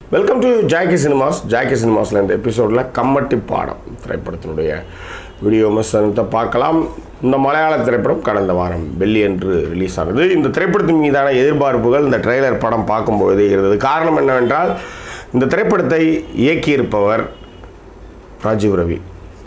welcome to Jackie cinemas Jackie சினிமாஸில் இந்த எபிசோடில் கம்மட்டி பாடம் திரைப்படத்தினுடைய வீடியோ விமர்சனத்தை பார்க்கலாம் இந்த மலையாள திரைப்படம் கடந்த வாரம் வெள்ளி அன்று ரிலீஸ் ஆனது இந்த திரைப்படத்தின் மீதான எதிர்பார்ப்புகள் இந்த ட்ரெய்லர் படம் பார்க்கும்போது இருந்தது காரணம் என்னவென்றால் இந்த திரைப்படத்தை இயக்கியிருப்பவர் ராஜீவ் ரவி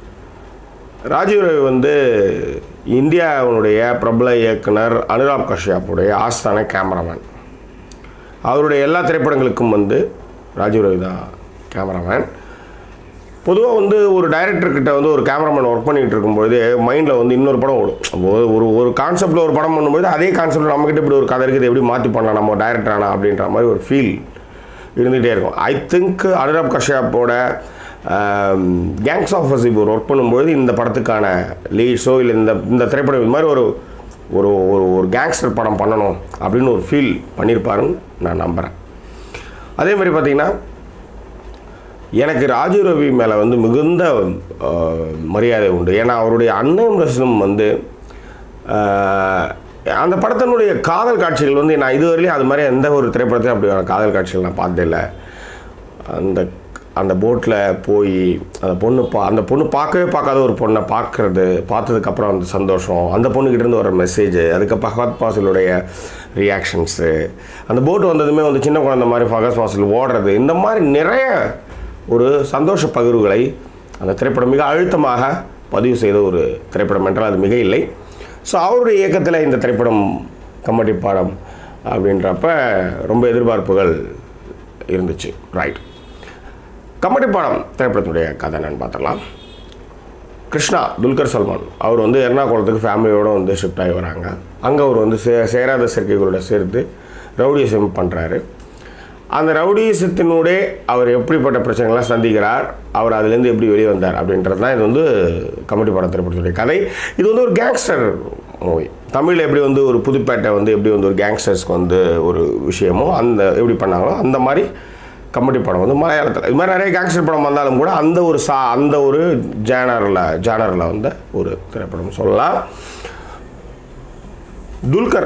ராஜீவ் ரவி வந்து இந்தியாவினுடைய பிரபல இயக்குனர் அனுராப் கஷ்யப்புடைய ஆஸ்தான கேமராமேன் அவருடைய எல்லா திரைப்படங்களுக்கும் வந்து ராஜீவ் ரவி தான் கேமராமேன் பொதுவாக வந்து ஒரு டைரக்டர்கிட்ட வந்து ஒரு கேமராமேன் ஒர்க் பண்ணிகிட்டு இருக்கும்போது மைண்டில் வந்து இன்னொரு படம் ஓடும் ஒரு ஒரு ஒரு கான்செப்டில் ஒரு படம் பண்ணும்போது அதே கான்செப்டில் நம்மக்கிட்ட இப்படி ஒரு கதை இருக்குது எப்படி மாற்றி பண்ணலாம் நம்ம டைரக்டர் ஆனா அப்படின்ற மாதிரி ஒரு ஃபீல் இருந்துகிட்டே இருக்கும் ஐ திங்க் அனுராப் கஷ்யப்போட கேங்ஸ் ஆஃப் வசிப் ஒரு ஒர்க் பண்ணும்போது இந்த படத்துக்கான லீட்ஸோ இல்லை இந்த இந்த திரைப்படம் இது மாதிரி ஒரு ஒரு ஒரு ஒரு கேங்ஸ்டர் படம் பண்ணணும் அப்படின்னு ஒரு ஃபீல் பண்ணியிருப்பாருன்னு நான் நம்புகிறேன் அதே மாதிரி பார்த்தீங்கன்னா எனக்கு ராஜீவ் ரவி மேலே வந்து மிகுந்த அஹ், மரியாதை உண்டு ஏன்னா அவருடைய அண்ணன் ரசனம் வந்து அஹ், அந்த படத்தினுடைய காதல் காட்சிகள் வந்து நான் இதுவரையிலும் அது மாதிரி எந்த ஒரு திரைப்படத்தையும் அப்படியான காதல் காட்சிகள் நான் பார்த்ததில்ல அந்த அந்த போட்டில் போய் அந்த பொண்ணு பா அந்த பொண்ணு பார்க்கவே பார்க்காத ஒரு பொண்ணை பார்க்குறது பார்த்ததுக்கப்புறம் அந்த சந்தோஷம் அந்த பொண்ணுக்கிட்ட இருந்து வர மெசேஜ் அதுக்கு ஃபகத் பாசிலுடைய ரியாக்ஷன்ஸு அந்த போட் வந்ததுமே வந்து சின்ன குழந்தை மாதிரி ஃபகத் பாசில் ஓடுறது இந்த மாதிரி நிறைய ஒரு சந்தோஷ பகிர்வுகளை அந்த திரைப்படம் மிக அழுத்தமாக பதிவு செய்த ஒரு திரைப்படம் என்றால் அது மிக இல்லை ஸோ அவருடைய இயக்கத்தில் இந்த திரைப்படம் கம்மட்டி பாடம் அப்படின்றப்ப ரொம்ப எதிர்பார்ப்புகள் இருந்துச்சு ரைட் கம்மட்டி பாடம் திரைப்படத்துடைய கதை என்னன்னு பார்த்துடலாம் கிருஷ்ணா துல்கர் சல்மான் அவர் வந்து எர்ணாகுளத்துக்கு ஃபேமிலியோடு வந்து ஷிஃப்ட் ஆகி வராங்க அங்கே அவர் வந்து சே சேராத சேர்க்கைகளோட சேர்த்து ரவுடிசம் பண்ணுறாரு அந்த ரவுடிசத்தினுடைய அவர் எப்படிப்பட்ட பிரச்சனைகள்லாம் சந்திக்கிறார் அவர் அதுலேருந்து எப்படி வெளியே வந்தார் அப்படின்றது தான் இது வந்து கமெடி படம் திரைப்படத்துடைய கதை இது வந்து ஒரு கேங்ஸ்டர் மூவி தமிழில் எப்படி வந்து ஒரு புதுப்பேட்டை வந்து எப்படி வந்து ஒரு கேங்ஸ்டர்ஸ்க்கு வந்து ஒரு விஷயமோ அந்த எப்படி பண்ணாங்களோ அந்த மாதிரி கமெடி படம் வந்து மலையாளத்தில் இது மாதிரி நிறைய கேங்ஸ்டர் படம் வந்தாலும் கூட அந்த ஒரு சா அந்த ஒரு ஜேனரில் ஜேனரில் வந்த ஒரு திரைப்படம் சொல்லலாம் துல்கர்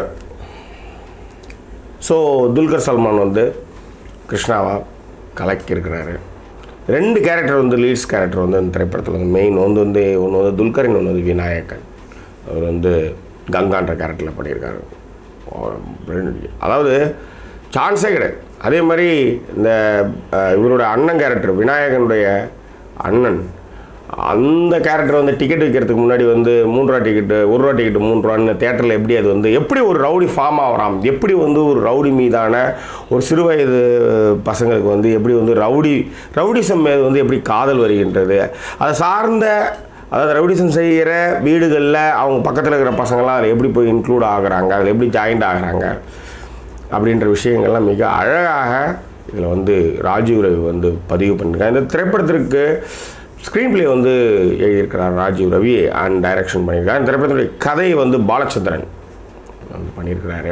ஸோ துல்கர் சல்மான் வந்து கிருஷ்ணாவா கலக்கியிருக்கிறாரு ரெண்டு கேரக்டர் வந்து லீட்ஸ் கேரக்டர் வந்து இந்த திரைப்படத்தில் வந்து மெயின் ஒன்று வந்து ஒன்று வந்து துல்கர் இன்னொன்று வந்து விநாயகன் அவர் வந்து கங்கான்ற கேரக்டரில் பண்ணியிருக்காரு ரெண்டு- அதாவது சான்ஸே கிடையாது அதே மாதிரி இந்த அஹ், இவரோட அண்ணன் கேரக்டர் விநாயகனுடைய அண்ணன் அந்த கேரக்டர் வந்து டிக்கெட் விற்கிறதுக்கு முன்னாடி வந்து மூணு ரூபா டிக்கெட்டு ஒரு ரூபா டிக்கெட்டு மூணு ரூபான்னு தேட்டரில் எப்படி அது வந்து எப்படி ஒரு ரவுடி ஃபார்ம் ஆகிறான் எப்படி வந்து ஒரு ரவுடி மீதான ஒரு சிறு வயது பசங்களுக்கு வந்து எப்படி வந்து ரவுடி ரவுடிசம் மீது வந்து எப்படி காதல் வருகின்றது அதை சார்ந்த அதாவது ரவுடிசம் செய்கிற வீடுகளில் அவங்க பக்கத்தில் இருக்கிற பசங்களாம் அதில் எப்படி போய் இன்க்ளூட் ஆகுறாங்க அதில் எப்படி ஜாயிண்ட் ஆகுறாங்க அப்படின்ற விஷயங்கள்லாம் மிக அழகாக இதில் வந்து ராஜீவ் ரவி வந்து பதிவு பண்ணியிருக்காங்க இந்த திரைப்படத்திற்கு ஸ்க்ரீன் ப்ளே வந்து எழுதியிருக்கிறார் ராஜீவ் ரவி அண்ட் டைரக்ஷன் பண்ணியிருக்காரு இந்த திரைப்படத்துடைய கதை வந்து பாலச்சந்திரன் வந்து பண்ணியிருக்கிறாரு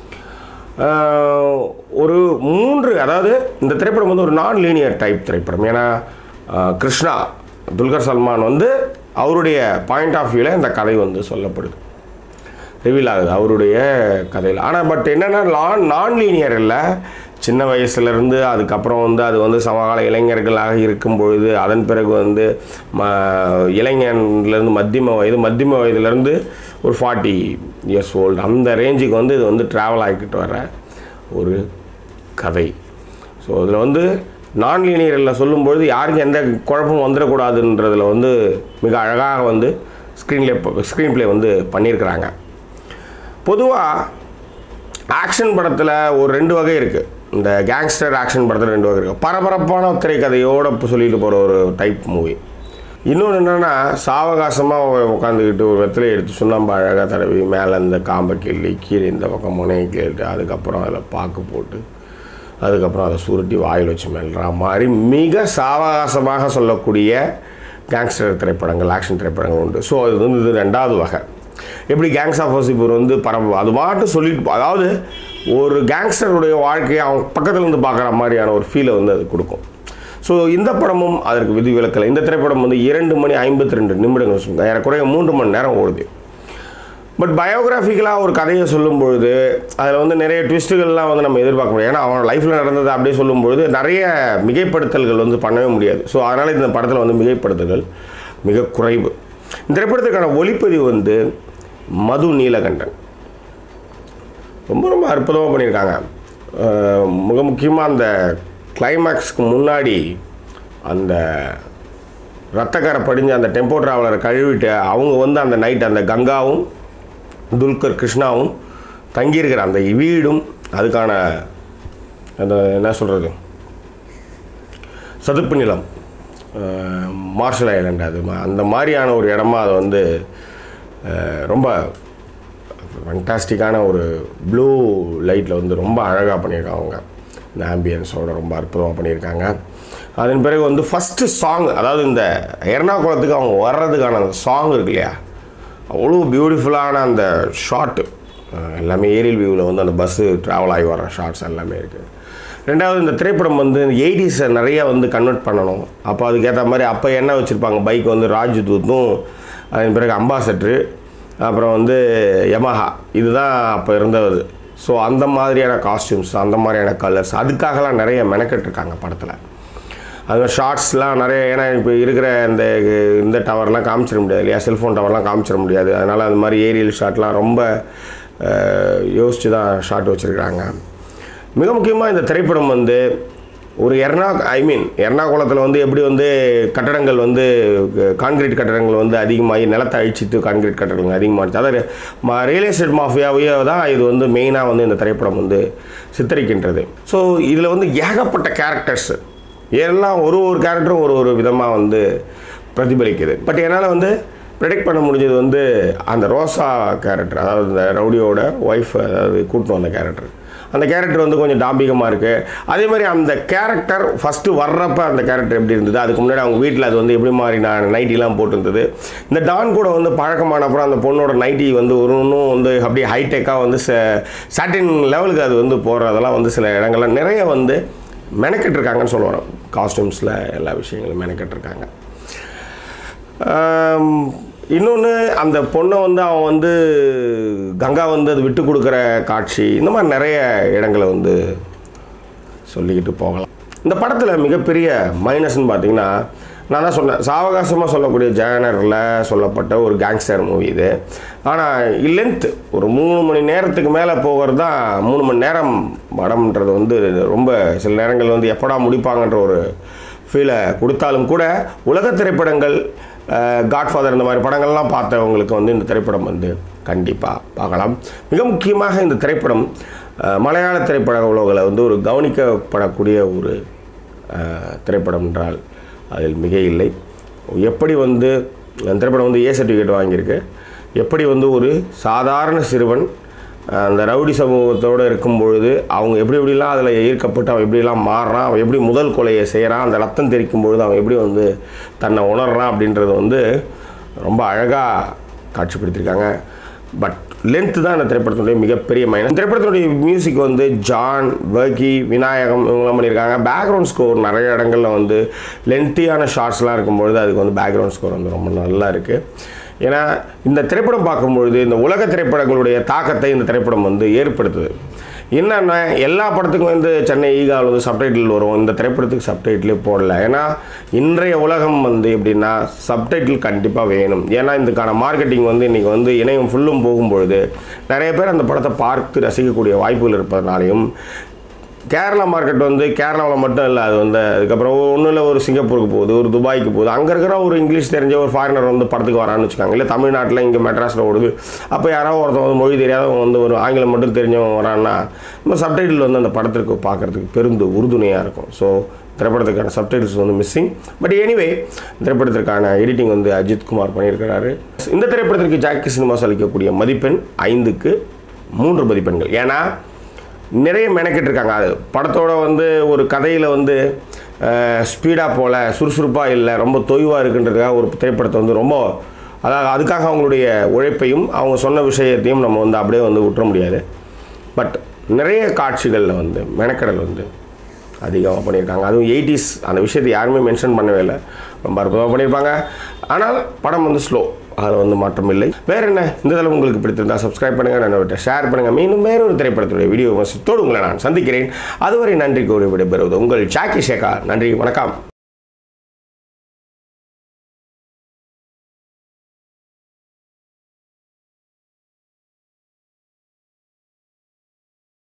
ஆஹ், ஒரு மூன்று அதாவது இந்த திரைப்படம் வந்து ஒரு நான் லீனியர் டைப் திரைப்படம் ஏன்னா ஆஹ், கிருஷ்ணா துல்கர் சல்மான் வந்து அவருடைய பாயிண்ட் ஆஃப் வியூவில் இந்த கதை வந்து சொல்லப்படுது ரிவீல் ஆகுது அவருடைய கதையில் ஆனால் பட் என்னென்னா நான் நான் லீனியர் இல்லை சின்ன வயசுலேருந்து அதுக்கப்புறம் வந்து அது வந்து சமகால இளைஞர்களாக இருக்கும் பொழுது அதன் பிறகு வந்து ம இளைஞன்லேருந்து மத்தியம வயது மத்தியம வயதுலேருந்து ஒரு ஃபார்ட்டி இயர்ஸ் ஓல்டு அந்த ரேஞ்சுக்கு வந்து இது வந்து ட்ராவல் ஆகிக்கிட்டு வர ஒரு கதை ஸோ இதில் வந்து நான் லீனியரில் சொல்லும்பொழுது யாருக்கும் எந்த குழப்பமும் வந்துடக்கூடாதுன்றதில் வந்து மிக அழகாக வந்து ஸ்க்ரீன்லே ஸ்க்ரீன் ப்ளே வந்து பண்ணியிருக்கிறாங்க பொதுவாக ஆக்ஷன் படத்தில் ஒரு ரெண்டு வகை இருக்குது இந்த கேங்ஸ்டர் ஆக்ஷன் படத்தில் ரெண்டு வகை இருக்குது பரபரப்பான திரைக்கதையோடு இப்போ சொல்லிட்டு போகிற ஒரு டைப் மூவி இன்னொன்று என்னென்னா சாவகாசமாக உட்காந்துக்கிட்டு ஒரு வெத்தலை எடுத்து சுண்ணாம்பு அழகாக தடவி மேலே இந்த காம்பை கிள்ளி கீழே இந்த பக்கம் முனையை கிள்ளிட்டு அதுக்கப்புறம் அதில் பாக்கு போட்டு அதுக்கப்புறம் அதை சுருட்டி வாயில் வச்சு மெல்ற மாதிரி மிக சாவகாசமாக சொல்லக்கூடிய கேங்ஸ்டர் திரைப்படங்கள் ஆக்ஷன் திரைப்படங்கள் உண்டு ஸோ அது வந்து இது ரெண்டாவது வகை எப்படி கேங்ஸ் ஆஃப் வசிப்பூர் வந்து பரவ அது பாட்டு சொல்லிட்டு போ- அதாவது ஒரு கேங்ஸ்டருடைய வாழ்க்கையை அவங்க பக்கத்துல இருந்து பார்க்குற மாதிரியான ஒரு ஃபீலை வந்து அது கொடுக்கும் ஸோ இந்த படமும் அதற்கு விதிவிலக்கலை இந்த திரைப்படம் வந்து இரண்டு மணி ஐம்பத்தி ரெண்டு நிமிடங்கள் ஏறக்குறைய மூன்று மணி நேரம் ஓடுது பட் பயோகிராஃபிக்கலாக ஒரு கதையை சொல்லும் பொழுது அதில் வந்து நிறைய ட்விஸ்ட்டுகள்லாம் வந்து நம்ம எதிர்பார்க்க முடியாது ஏன்னா அவன் லைஃப்பில் நடந்ததை அப்படியே சொல்லும் பொழுது நிறைய மிகைப்படுத்தல்கள் வந்து பண்ணவே முடியாது ஸோ அதனால் இந்த படத்தில் வந்து மிகைப்படுத்தல்கள் மிக குறைவு இந்த திரைப்படத்துக்கான ஒளிப்பதிவு வந்து மது நீலகண்டன் ரொம்ப ரொம்ப அற்புதமாக பண்ணியிருக்காங்க அஹ் மிக முக்கியமாக அந்த கிளைமேக்ஸ்க்கு முன்னாடி அந்த ரத்தக்கரை படிஞ்ச அந்த டெம்போ ட்ராவலரை கழுவிட்டு அவங்க வந்து அந்த நைட் அந்த கங்காவும் துல்கர் கிருஷ்ணாவும் தங்கியிருக்கிற அந்த வீடும் அதுக்கான அந்த என்ன சொல்கிறது சதுப்பு நிலம் அஹ் மார்ஷல் ஐலண்ட் அது மா- அந்த மாதிரியான ஒரு இடமா அதை வந்து அஹ் ரொம்ப ஃபண்டாஸ்டிக்கான ஒரு ப்ளூ லைட்டில் வந்து ரொம்ப அழகாக பண்ணியிருக்காங்க அவங்க இந்த ஆம்பியன்ஸோட ரொம்ப அற்புதமாக பண்ணியிருக்காங்க அதன் பிறகு வந்து ஃபஸ்ட்டு சாங் அதாவது இந்த எர்ணாகுளத்துக்கு அவங்க வர்றதுக்கான அந்த சாங் இருக்கு இல்லையா அவ்வளோ பியூட்டிஃபுல்லான அந்த ஷாட்டு எல்லாமே ஏரியல் வியூவில் வந்து அந்த பஸ்ஸு ட்ராவல் ஆகி வர ஷார்ட்ஸ் எல்லாமே இருக்குது ரெண்டாவது இந்த திரைப்படம் வந்து எயிட்டிஸை நிறையா வந்து கன்வெர்ட் பண்ணணும் அப்போ அதுக்கேற்ற மாதிரி அப்போ என்ன வச்சுருப்பாங்க பைக் வந்து ராஜ்தூத்தும் அதன் பிறகு அம்பாசட்ரு அப்புறம் வந்து யமஹா இதுதான் அப்போ இருந்தது ஸோ அந்த மாதிரியான காஸ்டியூம்ஸ் அந்த மாதிரியான கலர்ஸ் அதுக்காகலாம் நிறைய மெனக்கெட்டுருக்காங்க படத்தில் அது ஷார்ட்ஸ்லாம் நிறைய ஏன்னா இப்போ இருக்கிற இந்த இந்த டவர்லாம் காமிச்சிட முடியாது இல்லையா செல்ஃபோன் டவர்லாம் காமிச்சிட முடியாது அதனால் அது மாதிரி ஏரியல் ஷாட்லாம் ரொம்ப அஹ், யோசித்து தான் ஷாட் வச்சுருக்காங்க மிக முக்கியமாக இந்த திரைப்படம் வந்து ஒரு எர்ணா ஐ மீன் எர்ணாகுளத்தில் வந்து எப்படி வந்து கட்டடங்கள் வந்து கான்கிரீட் கட்டடங்கள் வந்து அதிகமாகி நிலத்தை அழிச்சிட்டு கான்கிரீட் கட்டடங்கள் அதிகமாகிடுச்சு அதாவது ரியல் எஸ்டேட் மாஃபியாவையே தான் இது வந்து மெயினாக வந்து இந்த திரைப்படம் வந்து சித்தரிக்கின்றது ஸோ இதில் வந்து ஏகப்பட்ட கேரக்டர்ஸ் எல்லாம் ஒரு ஒரு கேரக்டரும் ஒரு ஒரு விதமாக வந்து பிரதிபலிக்குது பட் என்னால் வந்து ப்ரெடிக்ட் பண்ண முடிஞ்சது வந்து அந்த ரோசா கேரக்டர் அதாவது இந்த ரவுடியோட ஒய்ஃப் அதாவது கூட்டின்னு வந்த கேரக்டர் அந்த கேரக்டர் வந்து கொஞ்சம் டாம்பிகமாக இருக்குது அதே மாதிரி அந்த கேரக்டர் ஃபஸ்ட்டு வர்றப்ப அந்த கேரக்டர் எப்படி இருந்தது அதுக்கு முன்னாடி அவங்க வீட்டில் அது வந்து எப்படி மாதிரி நான் நைட்டிலாம் போட்டிருந்தது இந்த டான் கூட வந்து பழக்கமான அப்புறம் அந்த பொண்ணோட நைட்டி வந்து ஒரு இன்னும் வந்து அப்படியே ஹைடெக்காக வந்து சாட்டின் லெவலுக்கு அது வந்து போகிறதெல்லாம் வந்து சில இடங்கள்ல நிறைய வந்து மெனக்கெட்டிருக்காங்கன்னு சொல்லுவோம் காஸ்டியூம்ஸில் எல்லா விஷயங்களும் மெனக்கெட்டிருக்காங்க இன்னொன்று அந்த பொண்ணை வந்து அவன் வந்து கங்கா வந்து அது விட்டு கொடுக்குற காட்சி இந்த மாதிரி நிறைய இடங்களை வந்து சொல்லிக்கிட்டு போகலாம் இந்த படத்தில் மிகப்பெரிய மைனஸ்ன்னு பார்த்தீங்கன்னா நான் தான் சொன்னேன் சாவகாசமாக சொல்லக்கூடிய ஜேனரில் சொல்லப்பட்ட ஒரு கேங்ஸ்டர் மூவி இது ஆனால் லென்த் ஒரு மூணு மணி நேரத்துக்கு மேலே போகிறது தான் மூணு மணி நேரம் படம்ன்றது வந்து ரொம்ப சில நேரங்கள் வந்து எப்படா முடிப்பாங்கன்ற ஒரு ஃபீலை கொடுத்தாலும் கூட உலக திரைப்படங்கள் காட்ஃபாதர் இந்த மாதிரி படங்கள்லாம் பார்த்தவங்களுக்கு வந்து இந்த திரைப்படம் வந்து கண்டிப்பாக பார்க்கலாம் மிக முக்கியமாக இந்த திரைப்படம் அஹ், மலையாள திரைப்பட உலகில் வந்து ஒரு கவனிக்கப்படக்கூடிய ஒரு அஹ், திரைப்படம் என்றால் அதில் மிக இல்லை எப்படி வந்து அந்த திரைப்படம் வந்து ஏ சர்டிஃபிகேட் வாங்கியிருக்கு எப்படி வந்து ஒரு சாதாரண சிறுவன் அஹ், அந்த ரவுடி சமூகத்தோடு இருக்கும் பொழுது அவங்க எப்படி எப்படிலாம் அதில் ஈர்க்கப்பட்டு அவன் எப்படிலாம் மாறுறான் அவன் எப்படி முதல் கொலையை செய்கிறான் அந்த ரத்தம் தெரிக்கும் பொழுது அவன் எப்படி வந்து தன்னை உணர்றான் அப்படின்றது வந்து ரொம்ப அழகாக காட்சிப்படுத்தியிருக்காங்க பட் லென்த்து தான் இந்த திரைப்படத்தினுடைய மிகப்பெரிய மைனஸ் இந்த திரைப்படத்தினுடைய மியூசிக் வந்து ஜான் வர்கி விநாயகம் இவங்களாம் பண்ணியிருக்காங்க பேக்ரவுண்ட் ஸ்கோர் நிறைய இடங்களில் வந்து லென்த்தியான ஷார்ட்ஸ்லாம் இருக்கும்பொழுது அதுக்கு வந்து பேக்ரவுண்ட் ஸ்கோர் வந்து ரொம்ப நல்லா இருக்குது ஏன்னா இந்த திரைப்படம் பார்க்கும்பொழுது இந்த உலக திரைப்படங்களுடைய தாக்கத்தை இந்த திரைப்படம் வந்து ஏற்படுத்துது என்னென்ன எல்லா படத்துக்கும் வந்து சென்னை ஈகாவில் வந்து சப்டைட்டில் வரும் இந்த திரைப்படத்துக்கு சப்டைட்டிலே போடல ஏன்னா இன்றைய உலகம் வந்து எப்படின்னா சப்டைட்டில் கண்டிப்பாக வேணும் ஏன்னா இதுக்கான மார்க்கெட்டிங் வந்து இன்றைக்கி வந்து இணையம் ஃபுல்லும் போகும்பொழுது நிறைய பேர் அந்த படத்தை பார்த்து ரசிக்கக்கூடிய வாய்ப்புகள் இருப்பதனாலையும் கேரளா மார்க்கெட் வந்து கேரளாவில் மட்டும் இல்லை அது வந்து அதுக்கப்புறம் ஒன்றும் இல்லை ஒரு சிங்கப்பூருக்கு போகுது ஒரு துபாய்க்கு போகுது அங்கே இருக்கிற ஒரு இங்கிலீஷ் தெரிஞ்ச ஒரு ஃபாரினர் வந்து படத்துக்கு வரான்னு வச்சுக்காங்க இல்லை தமிழ்நாட்டில் இங்கே மெட்ராஸில் ஓடுது அப்போ யாராவது ஒருத்தன் வந்து மொழி தெரியாதவங்க வந்து ஒரு ஆங்கிலம் மட்டும் தெரிஞ்சவன் வரான்னா நம்ம சப்டைட்டில் வந்து அந்த படத்திற்கு பார்க்குறதுக்கு பெருந்து உறுதுணையாக இருக்கும் ஸோ திரைப்படத்துக்கான சப்டைட்டில்ஸ் வந்து மிஸ்ஸிங் பட் எனிவே திரைப்படத்திற்கான எடிட்டிங் வந்து அஜித் குமார் பண்ணியிருக்கிறாரு இந்த திரைப்படத்திற்கு ஜாக்கி சினிமாஸ் அளிக்கக்கூடிய மதிப்பெண் ஐந்துக்கு மூன்று மதிப்பெண்கள் ஏன்னா நிறைய மெனக்கெட்டு இருக்காங்க அது படத்தோட வந்து ஒரு கதையில் வந்து ஸ்பீடாக போல சுறுசுறுப்பாக இல்லை ரொம்ப தொய்வாக இருக்குன்றதுக்காக ஒரு திரைப்படத்தை வந்து ரொம்ப அதாவது அதுக்காக அவங்களுடைய உழைப்பையும் அவங்க சொன்ன விஷயத்தையும் நம்ம வந்து அப்படியே வந்து விட்டுற முடியாது பட் நிறைய காட்சிகளில் வந்து மெனக்கடல் வந்து அதிகமாக பண்ணியிருக்காங்க அதுவும் எயிட்டிஸ் அந்த விஷயத்தை யாருமே மென்ஷன் பண்ணவே இல்லை ரொம்ப அற்புதமாக பண்ணியிருப்பாங்க ஆனால் படம் வந்து ஸ்லோ அதில் வந்து மாற்றம் இல்லை வேற என்ன இந்த தடவை உங்களுக்கு பிடித்திருந்தால் சப்ஸ்கிரைப் பண்ணுங்கள் நண்பர்கிட்ட ஷேர் பண்ணுங்கள் மீண்டும் வேற ஒரு திரைப்படத்துடைய வீடியோ விமர்சனத்தோடு உங்களை நான் சந்திக்கிறேன் அதுவரை நன்றி கூறி விடைபெறுவது உங்கள் ஜாக்கி ஷேகா நன்றி வணக்கம்